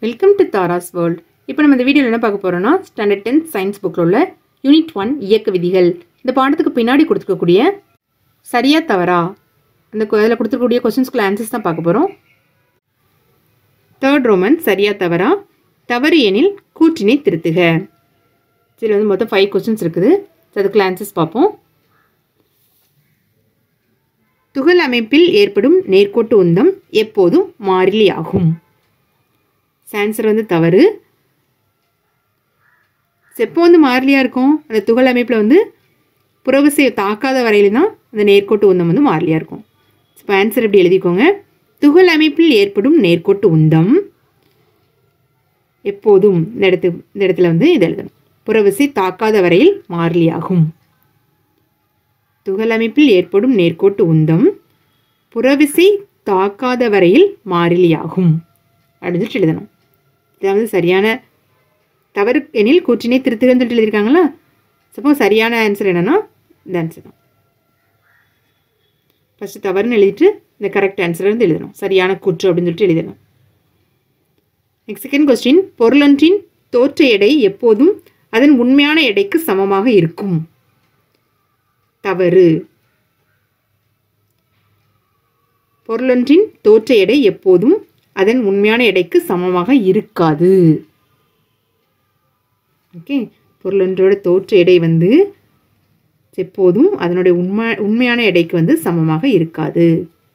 Welcome to Tara's world இப்போ நம்ம இந்த வீடியோவில் என்ன பார்க்க போகிறோம்னா ஸ்டாண்டர்ட் டென்த் சயின்ஸ் புக்கில் உள்ள யூனிட் ஒன் இயக்க விதிகள் இந்த பாடத்துக்கு பின்னாடி கொடுத்துருக்கக்கூடிய சரியா தவறா அந்த அதில் கொடுத்துருக்கக்கூடிய கொஸ்டின்ஸ்க்குள்ள ஆன்சர்ஸ் தான் பார்க்க போகிறோம் தேர்ட் ரோமன் சரியா தவறா தவறு எனில் கூற்றினை திருத்துக சரி வந்து மொத்தம் ஃபைவ் கொஸ்டின்ஸ் இருக்குது So, அதுக்குள்ள ஆன்சர்ஸ் பார்ப்போம் துகள் அமைப்பில் ஏற்படும் நேர்கோட்டு உந்தம் எப்போதும் மாறிலி ஆகும் ஆன்சர் வந்து தவறு எப்போ வந்து மாறிலியாக இருக்கும் அந்த துகள் அமைப்பில் வந்து புறவிசையை தாக்காத வரையில தான் அந்த நேர்கோட்டு உந்தம் வந்து மாறிலியாக இருக்கும் இப்போ ஆன்சர் எப்படி எழுதிக்கோங்க துகள் அமைப்பில் ஏற்படும் நேர்கோட்டு உந்தம் எப்போதும் இந்த இடத்து இந்த இடத்துல வந்து இதை எழுதணும் புறவிசை தாக்காத வரையில் மாறிலியாகும் துகள் அமைப்பில் ஏற்படும் நேர்கோட்டு உந்தம் புறவிசை தாக்காத வரையில் மாறிலியாகும் அப்படின்னு சொல்லிட்டு எழுதணும் இதாவது சரியான தவறு எனில் கூற்றினை திருத்துகன்னு சொல்லிட்டு எழுதியிருக்காங்களா சப்போஸ் சரியான ஆன்சர் என்னன்னா இந்த ஆன்சர் தான் ஃபஸ்ட்டு தவறுன்னு எழுதிட்டு இந்த கரெக்ட் ஆன்சரை வந்து எழுதணும் சரியான கூற்று அப்படின்னு சொல்லிட்டு எழுதணும் நெக்ஸ்ட் செகண்ட் கொஸ்டின் பொருளொன்றின் தோற்ற எடை எப்போதும் அதன் உண்மையான எடைக்கு சமமாக இருக்கும் தவறு பொருளொன்றின் தோற்ற எடை எப்போதும் அதன் உண்மையான எடைக்கு சமமாக இருக்காது ஓகே பொருளொன்றோட தோற்ற எடை வந்து எப்போதும் அதனுடைய உண்மை உண்மையான எடைக்கு வந்து சமமாக இருக்காது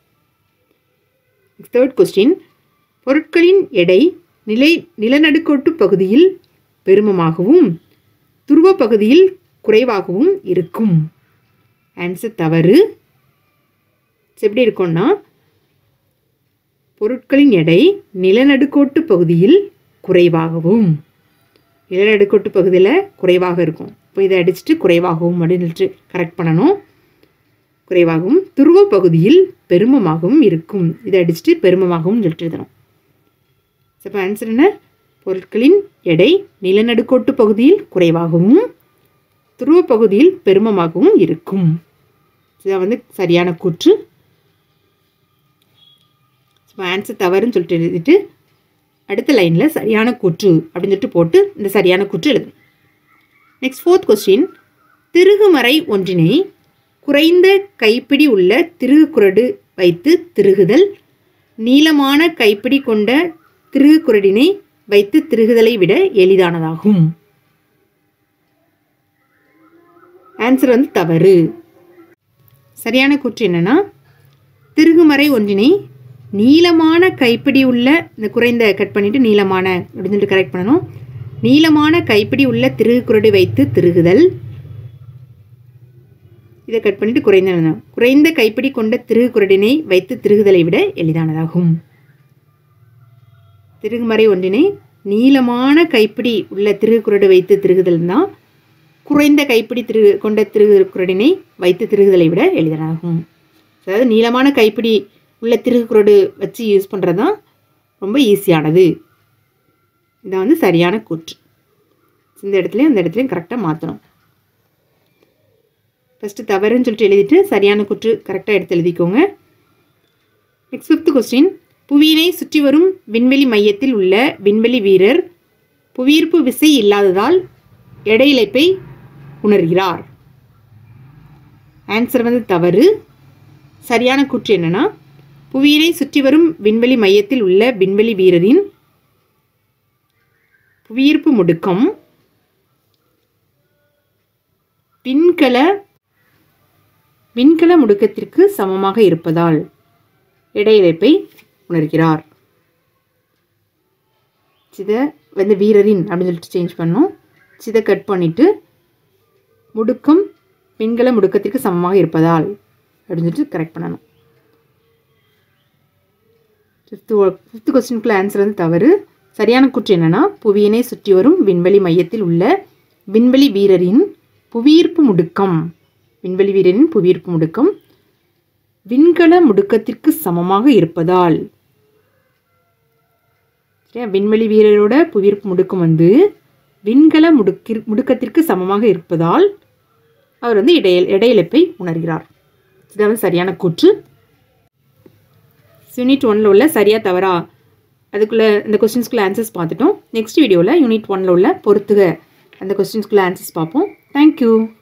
தேர்ட் கொஸ்டின் பொருட்களின் எடை நிலை நிலநடுக்கோட்டு பகுதியில் பெருமமாகவும் துருவ பகுதியில் குறைவாகவும் இருக்கும் ஆன்சர் தவறு எப்படி இருக்கும்னா பொருட்களின் எடை நிலநடுக்கோட்டு பகுதியில் குறைவாகவும் நிலநடுக்கோட்டு பகுதியில் குறைவாக இருக்கும் இப்போ இதை அடிச்சுட்டு குறைவாகவும் அப்படின்னு கரெக்ட் பண்ணணும் குறைவாகவும் துருவ பகுதியில் பெருமமாகவும் இருக்கும் இதை அடிச்சுட்டு பெருமமாகவும் சொல்லிட்டு எழுதணும் இப்போ ஆன்சர் என்ன பொருட்களின் எடை நிலநடுக்கோட்டு பகுதியில் குறைவாகவும் துருவ பகுதியில் பெருமமாகவும் இருக்கும் இதான் வந்து சரியான கூற்று ஆன்சர் தவறுன்னு சொல்லிட்டு எழுதிட்டு அடுத்த லைனில் சரியான கூற்று அப்படின்னு சொல்லிட்டு போட்டு இந்த சரியான கூற்று எழுதணும் நெக்ஸ்ட் ஃபோர்த் கொஸ்டின் திருகுமறை ஒன்றினை குறைந்த கைப்பிடி உள்ள திருகுக்குரடு வைத்து திருகுதல் நீளமான கைப்பிடி கொண்ட திருகுக்குரடினை வைத்து திருகுதலை விட எளிதானதாகும் ஆன்சர் வந்து தவறு சரியான கூற்று என்னன்னா திருகுமறை ஒன்றினை நீளமான கைப்பிடி உள்ள இந்த குறைந்த கட் பண்ணிட்டு நீளமான அப்படின்னு சொல்லிட்டு கரெக்ட் பண்ணணும் நீளமான கைப்பிடி உள்ள திருகுக்குரடு வைத்து திருகுதல் இதை கட் பண்ணிட்டு குறைந்த எழுதணும். குறைந்த கைப்பிடி கொண்ட திருகுக்குரடினை வைத்து திருகுதலை விட எளிதானதாகும் திருகுமறை ஒன்றினை நீளமான கைப்பிடி உள்ள திருகுக்குரடு வைத்து திருகுதல் தான் குறைந்த கைப்பிடி திரு கொண்ட திருகுக்குரடினை வைத்து திருகுதலை விட எளிதானதாகும் அதாவது நீளமான கைப்பிடி உள்ள திருகுக்குரடு வச்சு யூஸ் பண்ணுறது தான் ரொம்ப ஈஸியானது இதான் வந்து சரியான கூற்று இந்த இடத்துலையும் இந்த இடத்துலையும் கரெக்டாக மாற்றணும் ஃபஸ்ட்டு தவறுன்னு சொல்லிட்டு எழுதிட்டு சரியான கூற்று கரெக்டாக எடுத்து எழுதிக்கோங்க நெக்ஸ்ட் ஃபிஃப்த் கொஸ்டின் புவியினை சுற்றி வரும் விண்வெளி மையத்தில் உள்ள விண்வெளி வீரர் புவியீர்ப்பு விசை இல்லாததால் எடை இழப்பை உணர்கிறார் ஆன்சர் வந்து தவறு சரியான கூற்று என்னன்னா புவியினை சுற்றி வரும் விண்வெளி மையத்தில் உள்ள விண்வெளி வீரரின் புவியீர்ப்பு முடுக்கம் விண்கல விண்கல முடுக்கத்திற்கு சமமாக இருப்பதால் இடையிழைப்பை உணர்கிறார் இதை வந்து வீரரின் அப்படின்னு சொல்லிட்டு சேஞ்ச் பண்ணோம் இதை கட் பண்ணிவிட்டு முடுக்கம் விண்கல முடுக்கத்திற்கு சமமாக இருப்பதால் அப்படின்னு சொல்லிட்டு கரெக்ட் பண்ணணும் ஃபிஃப்த்து ஃபிஃப்த்து கொஸ்டினுக்குள்ள ஆன்சர் வந்து தவறு சரியான கூற்று என்னன்னா புவியினை சுற்றி வரும் விண்வெளி மையத்தில் உள்ள விண்வெளி வீரரின் புவியீர்ப்பு முடுக்கம் விண்வெளி வீரரின் புவியீர்ப்பு முடுக்கம் விண்கல முடுக்கத்திற்கு சமமாக இருப்பதால் சரியா விண்வெளி வீரரோட புவியீர்ப்பு முடுக்கம் வந்து விண்கல முடுக்கி முடுக்கத்திற்கு சமமாக இருப்பதால் அவர் வந்து இடைய இடையிழப்பை உணர்கிறார் இது வந்து சரியான கூற்று யூனிட் ஒன்ல உள்ள சரியா தவறா அதுக்குள்ளே இந்த கொஸ்டின்ஸ்குள்ள ஆன்சர்ஸ் பார்த்துட்டோம் நெக்ஸ்ட் வீடியோவில் யூனிட் ஒனில் உள்ள பொறுத்துக அந்த கொஸ்டின்ஸ்குள்ள ஆன்சர்ஸ் பார்ப்போம் தேங்க்யூ